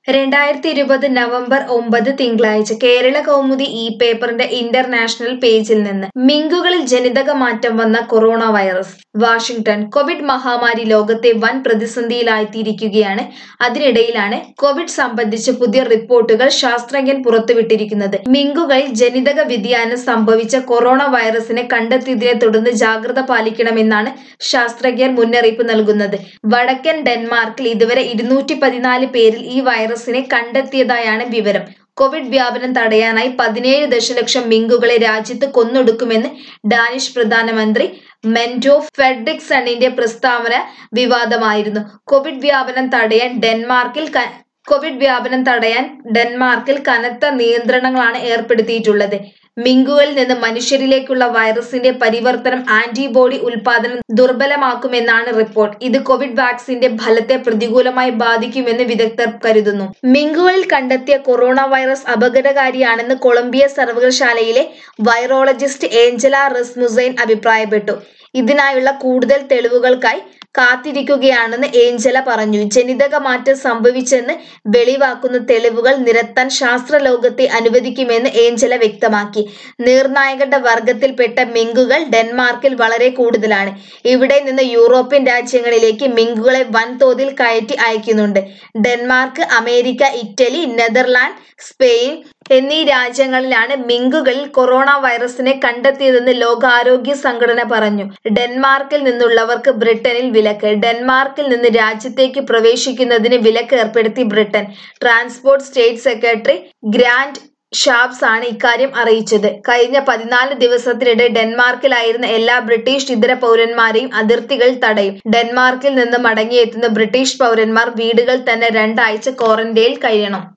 രണ്ടായിരത്തി ഇരുപത് നവംബർ ഒമ്പത് തിങ്കളാഴ്ച കേരള കൗമുദി ഇ പേപ്പറിന്റെ ഇന്റർനാഷണൽ പേജിൽ നിന്ന് മിങ്കുകളിൽ ജനിതക മാറ്റം വന്ന കൊറോണ വൈറസ് വാഷിംഗ്ടൺ കോവിഡ് മഹാമാരി ലോകത്തെ വൻ പ്രതിസന്ധിയിലാഴ്ത്തിയിരിക്കുകയാണ് അതിനിടയിലാണ് കോവിഡ് സംബന്ധിച്ച് പുതിയ റിപ്പോർട്ടുകൾ ശാസ്ത്രജ്ഞൻ പുറത്തുവിട്ടിരിക്കുന്നത് മിങ്കുകളിൽ ജനിതക വ്യതിയാനം സംഭവിച്ച കൊറോണ വൈറസിനെ കണ്ടെത്തിയതിനെ തുടർന്ന് ജാഗ്രത പാലിക്കണമെന്നാണ് ശാസ്ത്രജ്ഞർ മുന്നറിയിപ്പ് നൽകുന്നത് വടക്കൻ ഡെൻമാർക്കിൽ ഇതുവരെ ഇരുന്നൂറ്റി പതിനാല് പേരിൽ ഈ വൈറസിനെ കണ്ടെത്തിയതായാണ് വിവരം കോവിഡ് വ്യാപനം തടയാനായി പതിനേഴ് ദശലക്ഷം മിങ്കുകളെ രാജ്യത്ത് കൊന്നൊടുക്കുമെന്ന് ഡാനിഷ് പ്രധാനമന്ത്രി മെന്റോ ഫെഡ്രിക്സണിന്റെ പ്രസ്താവന വിവാദമായിരുന്നു കോവിഡ് വ്യാപനം തടയാൻ ഡെൻമാർക്കിൽ ക- കോവിഡ് വ്യാപനം തടയാൻ ഡെൻമാർക്കിൽ കനത്ത നിയന്ത്രണങ്ങളാണ് ഏർപ്പെടുത്തിയിട്ടുള്ളത് മിങ്കുകളിൽ നിന്ന് മനുഷ്യരിലേക്കുള്ള വൈറസിന്റെ പരിവർത്തനം ആന്റിബോഡി ഉൽപാദനം ദുർബലമാക്കുമെന്നാണ് റിപ്പോർട്ട് ഇത് കോവിഡ് വാക്സിന്റെ ഫലത്തെ പ്രതികൂലമായി ബാധിക്കുമെന്ന് വിദഗ്ധർ കരുതുന്നു മിങ്കുകളിൽ കണ്ടെത്തിയ കൊറോണ വൈറസ് അപകടകാരിയാണെന്ന് കൊളംബിയ സർവകലാശാലയിലെ വൈറോളജിസ്റ്റ് ഏഞ്ചല റസ്മുസൈൻ അഭിപ്രായപ്പെട്ടു ഇതിനായുള്ള കൂടുതൽ തെളിവുകൾക്കായി കാത്തിരിക്കുകയാണെന്ന് ഏഞ്ചല പറഞ്ഞു ജനിതക മാറ്റം സംഭവിച്ചെന്ന് വെളിവാക്കുന്ന തെളിവുകൾ നിരത്താൻ ശാസ്ത്രലോകത്തെ അനുവദിക്കുമെന്ന് ഏഞ്ചല വ്യക്തമാക്കി നിർണായകരുടെ വർഗത്തിൽപ്പെട്ട മിങ്കുകൾ ഡെൻമാർക്കിൽ വളരെ കൂടുതലാണ് ഇവിടെ നിന്ന് യൂറോപ്യൻ രാജ്യങ്ങളിലേക്ക് മിങ്കുകളെ വൻതോതിൽ കയറ്റി അയക്കുന്നുണ്ട് Denmark America Italy Netherland Spain എന്നീ രാജ്യങ്ങളിലാണ് മിങ്കുകളിൽ കൊറോണ വൈറസിനെ കണ്ടെത്തിയതെന്ന് ലോകാരോഗ്യ സംഘടന പറഞ്ഞു ഡെൻമാർക്കിൽ നിന്നുള്ളവർക്ക് ബ്രിട്ടനിൽ വിലക്ക് ഡെൻമാർക്കിൽ നിന്ന് രാജ്യത്തേക്ക് പ്രവേശിക്കുന്നതിന് വിലക്ക് ഏർപ്പെടുത്തി Britain transport state secretary Grant Shapps ആണ് ഇക്കാര്യം അറിയിച്ചത് കഴിഞ്ഞ പതിനാല് ദിവസത്തിനിടെ ഡെൻമാർക്കിലായിരുന്ന എല്ലാ ബ്രിട്ടീഷ് ഇതര പൗരന്മാരെയും അതിർത്തികൾ തടയും ഡെൻമാർക്കിൽ നിന്ന് മടങ്ങിയെത്തുന്ന ബ്രിട്ടീഷ് പൗരന്മാർ വീടുകൾ തന്നെ രണ്ടാഴ്ച ക്വാറന്റൈനിൽ കഴിയണം